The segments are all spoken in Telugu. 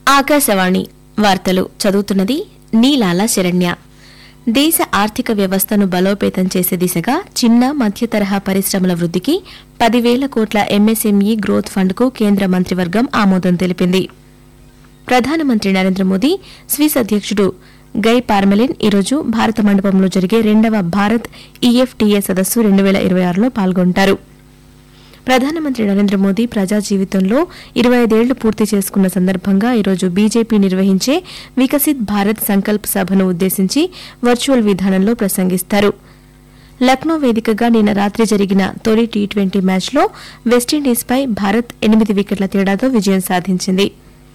ఆకాశవాణి వార్తలు చదువుతున్నది నీలాల శరణ్య దేశ ఆర్థిక వ్యవస్థను బలోపేతం చేసే దిశగా చిన్న మధ్య తరహా పరిశ్రమల వృద్ధికి పదివేల కోట్ల ఎంఎస్ఎంఈ గ్రోత్ ఫండ్కు కేంద్ర మంత్రివర్గం ఆమోదం తెలిపింది ప్రధానమంత్రి నరేంద్ర మోదీ స్విస్ అధ్యక్షుడు గై పార్మెలిన్ ఈరోజు భారత మండపంలో జరిగే రెండవ భారత్ ఈఎఫ్టీఏ సదస్సు రెండు వేల ఇరవై ఆరులో పాల్గొంటారు ప్రధానమంత్రి నరేంద్ర మోదీ ప్రజా జీవితంలో ఇరవై ఐదేళ్లు పూర్తి చేసుకున్న సందర్భంగా ఈరోజు బీజేపీ నిర్వహించే వికసిత్ భారత్ సంకల్ప్ సభను ఉద్దేశించి వర్చువల్ విధానంలో ప్రసంగిస్తారు లక్నో వేదికగా నిన్న రాత్రి జరిగిన తొలి టీ ట్వంటీ మ్యాచ్లో వెస్టిండీస్పై భారత్ ఎనిమిది వికెట్ల తేడాతో విజయం సాధించింది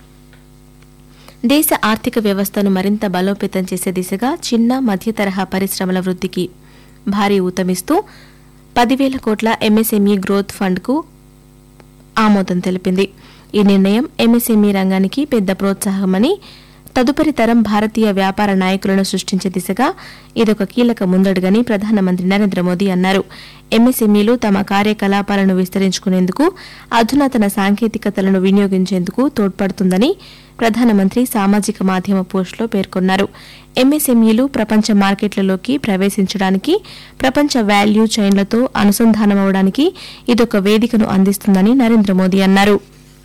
దేశ ఆర్థిక వ్యవస్థను మరింత బలోపేతం చేసే దిశగా చిన్న మధ్య తరహా పరిశ్రమల వృద్ధికి భారీ ఊతమిస్తూ పదివేల కోట్ల ఎంఎస్ఎంఈ గ్రోత్ ఫండ్కు ఆమోదం తెలిపింది ఈ నిర్ణయం ఎంఎస్ఎంఈ రంగానికి పెద్ద ప్రోత్సాహమని తదుపరి తరం భారతీయ వ్యాపార నాయకులను సృష్టించే దిశగా ఇదొక కీలక ముందడుగని ప్రధానమంత్రి నరేంద్ర మోదీ అన్నారు ఎంఎస్ఎంఈలు తమ కార్యకలాపాలను విస్తరించుకునేందుకు అధునాతన సాంకేతికతలను వినియోగించేందుకు తోడ్పడుతుందని ప్రధానమంత్రి సామాజిక మాధ్యమ పోస్టులో పేర్కొన్నారు ఎంఎస్ఎంఈలు ప్రపంచ మార్కెట్లలోకి ప్రవేశించడానికి ప్రపంచ వాల్యూ చైన్లతో అనుసంధానమవడానికి ఇదొక వేదికను అందిస్తుందని నరేంద్ర మోదీ అన్నారు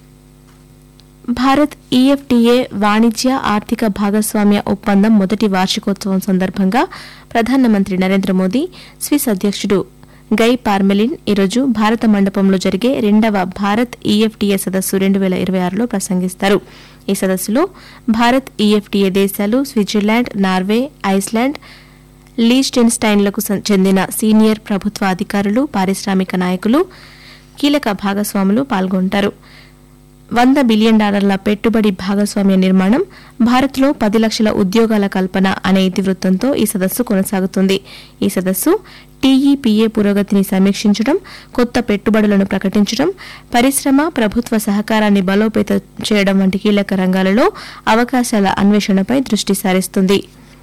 భారత్ ఈఎఫ్టీఏ వాణిజ్య ఆర్థిక భాగస్వామ్య ఒప్పందం మొదటి వార్షికోత్సవం సందర్భంగా ప్రధానమంత్రి నరేంద్ర మోదీ స్విస్ అధ్యక్షుడు గై పార్మెలిన్ ఈరోజు భారత మండపంలో జరిగే రెండవ భారత్ ఈఎఫ్టీఏ సదస్సు రెండు వేల ఇరవై ఆరులో ప్రసంగిస్తారు ఈ సదస్సులో భారత్ ఈఎఫ్టీఏ దేశాలు స్విట్జర్లాండ్ నార్వే ఐస్లాండ్ లీస్టెన్స్టైన్లకు సం- చెందిన సీనియర్ ప్రభుత్వ అధికారులు పారిశ్రామిక నాయకులు కీలక భాగస్వాములు పాల్గొంటారు వంద బిలియన్ డాలర్ల పెట్టుబడి భాగస్వామ్య నిర్మాణం భారత్లో పది లక్షల ఉద్యోగాల కల్పన అనే ఇతివృత్తంతో ఈ సదస్సు కొనసాగుతుంది ఈ సదస్సు టీఈపీఏ పురోగతిని సమీక్షించడం కొత్త పెట్టుబడులను ప్రకటించడం పరిశ్రమ ప్రభుత్వ సహకారాన్ని బలోపేతం చేయడం వంటి కీలక రంగాలలో అవకాశాల అన్వేషణపై దృష్టి సారిస్తుంది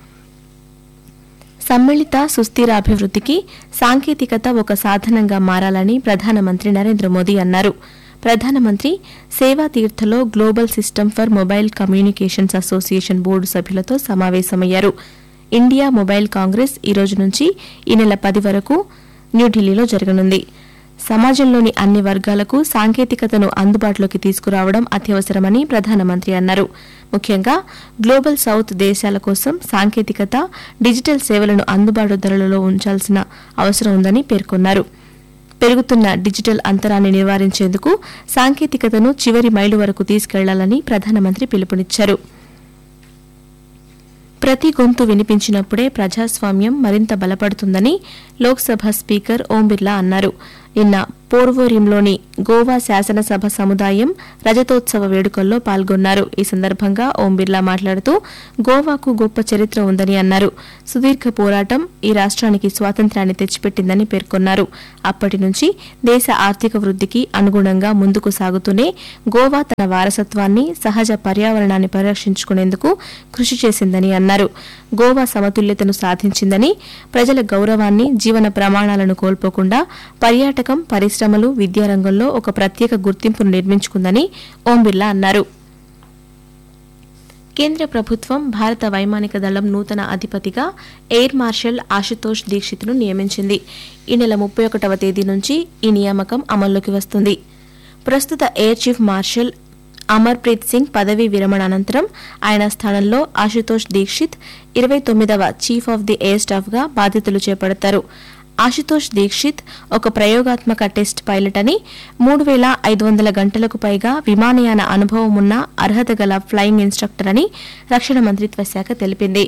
సమ్మిళిత సుస్థిర అభివృద్ధికి సాంకేతికత ఒక సాధనంగా మారాలని ప్రధానమంత్రి నరేంద్ర మోదీ అన్నారు ప్రధానమంత్రి సేవా తీర్థలో global system for mobile communications association board సభ్యులతో సమావేశమయ్యారు ఇండియా మొబైల్ కాంగ్రెస్ ఈ రోజు నుంచి ఈ నెల పది వరకు న్యూఢిల్లీలో జరగనుంది సమాజంలోని అన్ని వర్గాలకు సాంకేతికతను అందుబాటులోకి తీసుకురావడం అత్యవసరమని ప్రధానమంత్రి అన్నారు ముఖ్యంగా గ్లోబల్ సౌత్ దేశాల కోసం సాంకేతికత డిజిటల్ సేవలను అందుబాటు ధరలలో ఉంచాల్సిన అవసరం ఉందని పేర్కొన్నారు పెరుగుతున్న డిజిటల్ అంతరాన్ని నివారించేందుకు సాంకేతికతను చివరి మైలు వరకు తీసుకెళ్లాలని ప్రధానమంత్రి పిలుపునిచ్చారు ప్రతి గొంతు వినిపించినప్పుడే ప్రజాస్వామ్యం మరింత బలపడుతుందని లోక్సభ స్పీకర్ ఓం బిర్లా అన్నారు నిన్న పోర్వోరియంలోని గోవా శాసనసభ సముదాయం రజతోత్సవ వేడుకల్లో పాల్గొన్నారు ఈ సందర్భంగా ఓం బిర్లా మాట్లాడుతూ గోవాకు గొప్ప చరిత్ర ఉందని అన్నారు సుదీర్ఘ పోరాటం ఈ రాష్ట్రానికి స్వాతంత్ర్యాన్ని తెచ్చిపెట్టిందని పేర్కొన్నారు అప్పటి నుంచి దేశ ఆర్థిక వృద్ధికి అనుగుణంగా ముందుకు సాగుతూనే గోవా తన వారసత్వాన్ని సహజ పర్యావరణాన్ని పరిరక్షించుకునేందుకు కృషి చేసిందని అన్నారు గోవా సమతుల్యతను సాధించిందని ప్రజల గౌరవాన్ని జీవన ప్రమాణాలను కోల్పోకుండా పర్యాటకం పరిశ్రమలు విద్యారంగంలో ఒక ప్రత్యేక గుర్తింపును నిర్మించుకుందని ఓం బిర్లా అన్నారు కేంద్ర ప్రభుత్వం భారత వైమానిక దళం నూతన అధిపతిగా ఎయిర్ మార్షల్ ఆశుతోష్ దీక్షిత్ను నియమించింది ఈ నెల ముప్పై ఒకటవ తేదీ నుంచి ఈ నియామకం అమల్లోకి వస్తుంది ప్రస్తుత air chief marshal Amarpreet Singh పదవీ విరమణ అనంతరం ఆయన స్థానంలో ఆశుతోష్ దీక్షిత్ ఇరవై తొమ్మిదవ చీఫ్ ఆఫ్ ది ఎయిర్ స్టాఫ్గా బాధ్యతలు చేపడతారు ఆశుతోష్ దీక్షిత్ ఒక ప్రయోగాత్మక టెస్ట్ పైలట్ అని మూడు వేల ఐదు వందల గంటలకు పైగా విమానయాన అనుభవం ఉన్న అర్హత గల ఫ్లయింగ్ ఇన్స్ట్రక్టర్ అని రక్షణ మంత్రిత్వ శాఖ తెలిపింది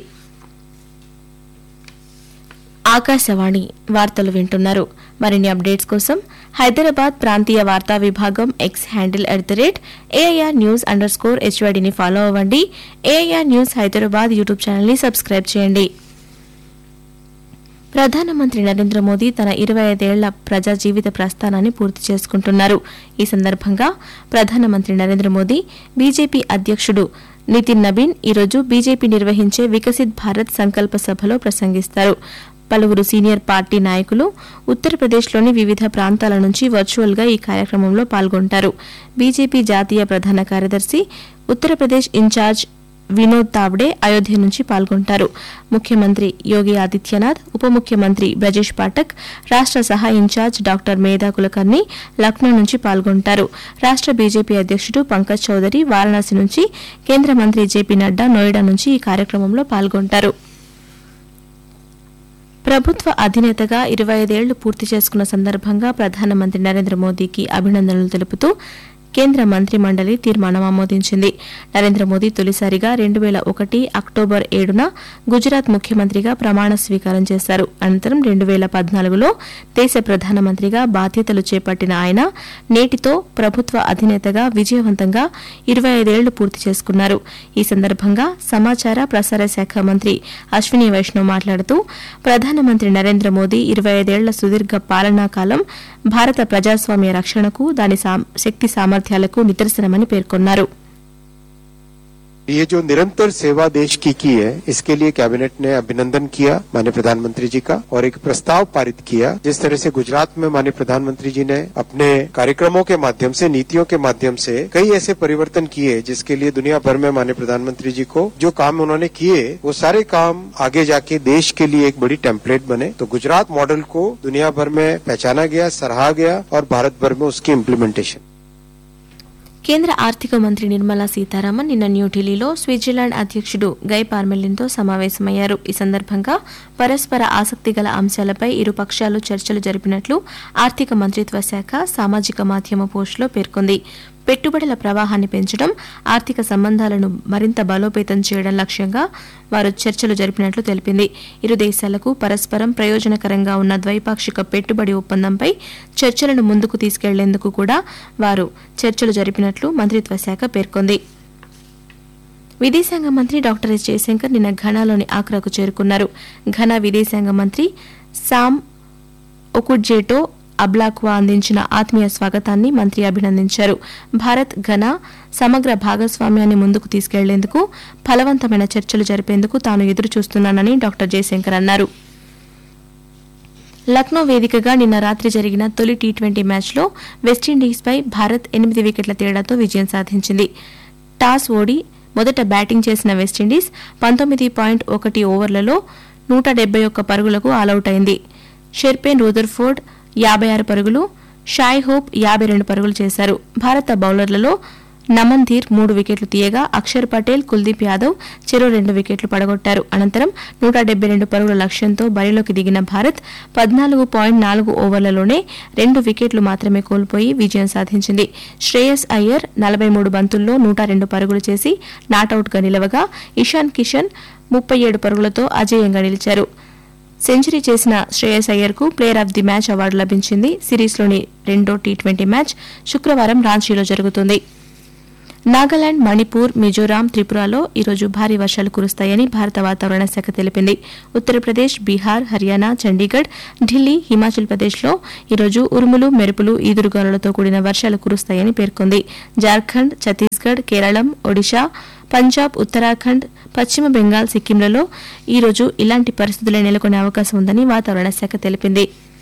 ఆకాశవాణి వార్తలు వింటున్నారు మరిన్ని అప్డేట్స్ కోసం హైదరాబాద్ ప్రాంతీయ వార్తా విభాగం X handle at the rate AIR news underscore స్కోర్ హెచ్వైడిని ఫాలో అవ్వండి ఏఐఆర్ న్యూస్ హైదరాబాద్ యూట్యూబ్ ఛానల్ని సబ్స్క్రైబ్ చేయండి ప్రధానమంత్రి నరేంద్ర మోదీ తన ఇరవై ఐదేళ్ల ప్రజా జీవిత ప్రస్థానాన్ని పూర్తి చేసుకుంటున్నారు ఈ సందర్భంగా ప్రధానమంత్రి నరేంద్ర మోదీ బీజేపీ అధ్యక్షుడు నితిన్ నబీన్ ఈరోజు బీజేపీ నిర్వహించే వికసిత్ భారత్ సంకల్ప సభలో ప్రసంగిస్తారు పలువురు సీనియర్ పార్టీ నాయకులు ఉత్తరప్రదేశ్లోని వివిధ ప్రాంతాల నుంచి వర్చువల్గా ఈ కార్యక్రమంలో పాల్గొంటారు బీజేపీ జాతీయ ప్రధాన కార్యదర్శి ఉత్తరప్రదేశ్ ఇన్ఛార్జ్ వినోద్ తావ్డే అయోధ్య నుంచి పాల్గొంటారు ముఖ్యమంత్రి యోగి ఆదిత్యనాథ్ ఉప ముఖ్యమంత్రి బ్రజేష్ పాఠక్ రాష్ట సహాయ ఇన్ఛార్జ్ డాక్టర్ మేధా కులకర్ణి లక్నో నుంచి పాల్గొంటారు రాష్ట బీజేపీ అధ్యక్షుడు పంకజ్ చౌదరి వారణాసి నుంచి కేంద్ర మంత్రి జేపీ నడ్డా నోయిడా నుంచి ఈ కార్యక్రమంలో పాల్గొంటారు ప్రభుత్వ అధినేతగా ఇరవై ఐదేళ్లు పూర్తి చేసుకున్న సందర్భంగా ప్రధానమంత్రి నరేంద్ర మోదీకి అభినందనలు తెలుపుతూ కేంద్ర మంత్రి మండలి తీర్మానం ఆమోదించింది నరేంద్ర మోదీ తొలిసారిగా రెండు వేల ఒకటి అక్టోబర్ ఏడున గుజరాత్ ముఖ్యమంత్రిగా ప్రమాణ స్వీకారం చేశారు అనంతరం రెండు వేల పద్నాలుగులో దేశ ప్రధానమంత్రిగా బాధ్యతలు చేపట్టిన ఆయన నేటితో ప్రభుత్వ అధినేతగా విజయవంతంగా ఇరవై ఐదేళ్లు పూర్తి చేసుకున్నారు ఈ సందర్భంగా సమాచార ప్రసార శాఖ మంత్రి అశ్విని వైష్ణవ్ మాట్లాడుతూ ప్రధానమంత్రి నరేంద్ర మోదీ ఇరవై ఐదేళ్ల సుదీర్ఘ పాలనా కాలం భారత ప్రజాస్వామ్య రక్షణకు దాని సామ్- శక్తి సామర్థ్యాలకు నిదర్శనమని పేర్కొన్నారు ये जो निरंतर सेवा देश की की है इसके लिए कैबिनेट ने अभिनंदन किया माननीय प्रधानमंत्री जी का और एक प्रस्ताव पारित किया जिस तरह से गुजरात में माननीय प्रधानमंत्री जी ने अपने कार्यक्रमों के माध्यम से नीतियों के माध्यम से कई ऐसे परिवर्तन किए जिसके लिए दुनिया भर में माननीय प्रधानमंत्री जी को जो काम उन्होंने किए वो सारे काम आगे जाके देश के लिए एक बड़ी टेम्पलेट बने तो गुजरात मॉडल को दुनिया भर में पहचाना गया सराहा गया और भारत भर में उसकी इम्प्लीमेंटेशन కేంద్ర ఆర్థిక మంత్రి నిర్మలా సీతారామన్ నిన్న న్యూఢిల్లీలో స్విట్జర్లాండ్ అధ్యక్షుడు గై పార్మెలిన్తో సమావేశమయ్యారు ఈ సందర్భంగా పరస్పర ఆసక్తి గల అంశాలపై ఇరు పక్షాలు చర్చలు జరిపినట్లు ఆర్థిక మంత్రిత్వ శాఖ సామాజిక మాధ్యమ పోస్టులో పేర్కొంది పెట్టుబడుల ప్రవాహాన్ని పెంచడం ఆర్థిక సంబంధాలను మరింత బలోపేతం చేయడం లక్ష్యంగా వారు చర్చలు జరిపినట్లు తెలిపింది ఇరు దేశాలకు పరస్పరం ప్రయోజనకరంగా ఉన్న ద్వైపాక్షిక పెట్టుబడి ఒప్పందంపై చర్చలను ముందుకు తీసుకెళ్లేందుకు కూడా వారు చర్చలు జరిపినట్లు మంత్రిత్వ శాఖ పేర్కొంది విదేశాంగ మంత్రి డాక్టర్ ఎస్ జయశంకర్ నిన్న ఘనాలోని ఆక్రాకు చేరుకున్నారు ఘనా విదేశాంగ మంత్రి సామ్ ఒకుడ్జేటో అబ్లాక్వా అందించిన ఆత్మీయ స్వాగతాన్ని మంత్రి అభినందించారు భారత్ ఘనా సమగ్ర భాగస్వామ్యాన్ని ముందుకు తీసుకెళ్లేందుకు ఫలవంతమైన చర్చలు జరిపేందుకు తాను ఎదురు చూస్తున్నానని డాక్టర్ జయశంకర్ అన్నారు లక్నో వేదికగా నిన్న రాత్రి జరిగిన తొలి టీ ట్వంటీ మ్యాచ్లో వెస్టిండీస్పై భారత్ ఎనిమిది వికెట్ల తేడాతో విజయం సాధించింది టాస్ ఓడి మొదట బ్యాటింగ్ చేసిన వెస్టిండీస్ పంతొమ్మిది పాయింట్ ఒకటి ఓవర్లలో నూట డెబ్బై ఒక్క పరుగులకు ఆలౌట్ అయింది షెర్పేన్ రూదర్ఫోర్డ్ యాభై ఆరు పరుగులు షాయ్ హోప్ యాభై రెండు పరుగులు చేశారు భారత బౌలర్లలో నమన్ ధీర్ మూడు వికెట్లు తీయగా అక్షర్ పటేల్ కుల్దీప్ యాదవ్ చెరో రెండు వికెట్లు పడగొట్టారు అనంతరం నూట డెబ్బై రెండు పరుగుల లక్ష్యంతో బరిలోకి దిగిన భారత్ పద్నాలుగు పాయింట్ నాలుగు ఓవర్లలోనే రెండు వికెట్లు మాత్రమే కోల్పోయి విజయం సాధించింది శ్రేయస్ అయ్యర్ నలభై మూడు బంతుల్లో నూట రెండు పరుగులు చేసి నాటౌట్గా నిలవగా ఇషాన్ కిషన్ ముప్పై ఏడు పరుగులతో అజేయంగా నిలిచారు సెంచరీ చేసిన శ్రేయస్ అయ్యర్కు player of the match award లభించింది సిరీస్లోని రెండో టీ ట్వంటీ మ్యాచ్ శుక్రవారం రాంచీలో జరుగుతుంది నాగాలాండ్ మణిపూర్ మిజోరాం త్రిపురలో ఈరోజు భారీ వర్షాలు కురుస్తాయని భారత వాతావరణ శాఖ తెలిపింది ఉత్తరప్రదేశ్ బీహార్ హర్యానా చండీగఢ్ ఢిల్లీ హిమాచల్ ప్రదేశ్లో ఈరోజు ఉరుములు మెరుపులు ఈదురుగాలులతో కూడిన వర్షాలు కురుస్తాయని పేర్కొంది జార్ఖండ్ ఛత్తీస్గఢ్ కేరళం ఒడిశా పంజాబ్ ఉత్తరాఖండ్ పశ్చిమ బెంగాల్ సిక్కింలలో ఈరోజు ఇలాంటి పరిస్థితులే నెలకొనే అవకాశం ఉందని వాతావరణ శాఖ తెలిపింది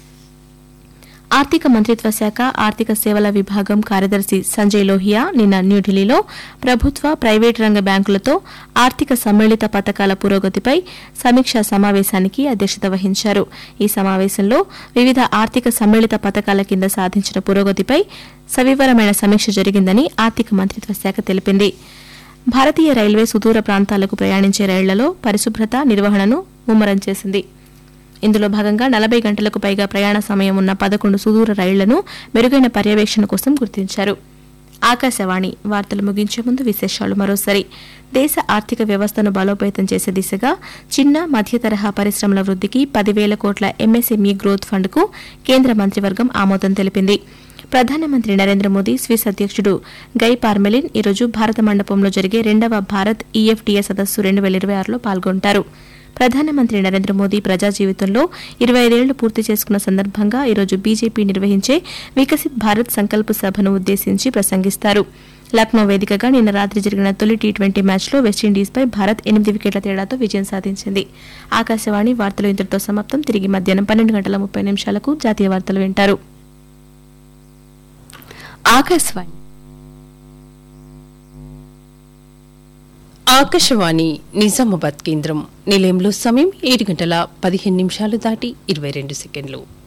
ఆర్థిక మంత్రిత్వ శాఖ ఆర్థిక సేవల విభాగం కార్యదర్శి సంజయ్ లోహియా నిన్న న్యూఢిల్లీలో ప్రభుత్వ ప్రైవేటు రంగ బ్యాంకులతో ఆర్థిక సమ్మిళిత పథకాల పురోగతిపై సమీక్షా సమావేశానికి అధ్యక్షత వహించారు ఈ సమావేశంలో వివిధ ఆర్థిక సమ్మిళిత పథకాల కింద సాధించిన పురోగతిపై సవివరమైన సమీక్ష జరిగిందని ఆర్థిక మంత్రిత్వ శాఖ తెలిపింది భారతీయ రైల్వే సుదూర ప్రాంతాలకు ప్రయాణించే రైళ్లలో పరిశుభ్రత నిర్వహణను ముమ్మరం చేసింది ఇందులో భాగంగా నలభై గంటలకు పైగా ప్రయాణ సమయం ఉన్న పదకొండు సుదూర రైళ్లను మెరుగైన పర్యవేక్షణ కోసం గుర్తించారు ఆకాశవాణి వార్తలు ముగించే ముందు విశేషాలు మరోసారి దేశ ఆర్థిక వ్యవస్థను బలోపేతం చేసే దిశగా చిన్న మధ్య తరహా పరిశ్రమల వృద్ధికి పదివేల కోట్ల ఎంఎస్ఎంఈ గ్రోత్ ఫండ్కు కేంద్ర మంత్రివర్గం ఆమోదం తెలిపింది ప్రధానమంత్రి నరేంద్ర మోదీ స్విస్ అధ్యక్షుడు గై పార్మెలిన్ ఈరోజు భారత మండపంలో జరిగే రెండవ భారత్ ఈఎఫ్టీఏ సదస్సు రెండు వేల ఇరవై ఆరులో పాల్గొంటారు ప్రధానమంత్రి నరేంద్ర మోదీ ప్రజా జీవితంలో ఇరవై ఐదేళ్లు పూర్తి చేసుకున్న సందర్భంగా ఈరోజు బీజేపీ నిర్వహించే వికసిత్ భారత్ సంకల్ప సభను ఉద్దేశించి ప్రసంగిస్తారు లక్నో వేదికగా నిన్న రాత్రి జరిగిన తొలి టీ ట్వంటీ మ్యాచ్లో వెస్టిండీస్పై భారత్ ఎనిమిది వికెట్ల తేడాతో విజయం సాధించింది ఆకాశవాణి వార్తలు ఇంతటితో సమాప్తం తిరిగి మధ్యాహ్నం పన్నెండు గంటల ముప్పై నిమిషాలకు జాతీయ వార్తలు వింటారు ఆకాశవాణి ఆకాశవాణి నిజామాబాద్ కేంద్రం నిలయంలో సమయం ఏడు గంటల పదిహేను నిమిషాలు దాటి ఇరవై రెండు సెకండ్లు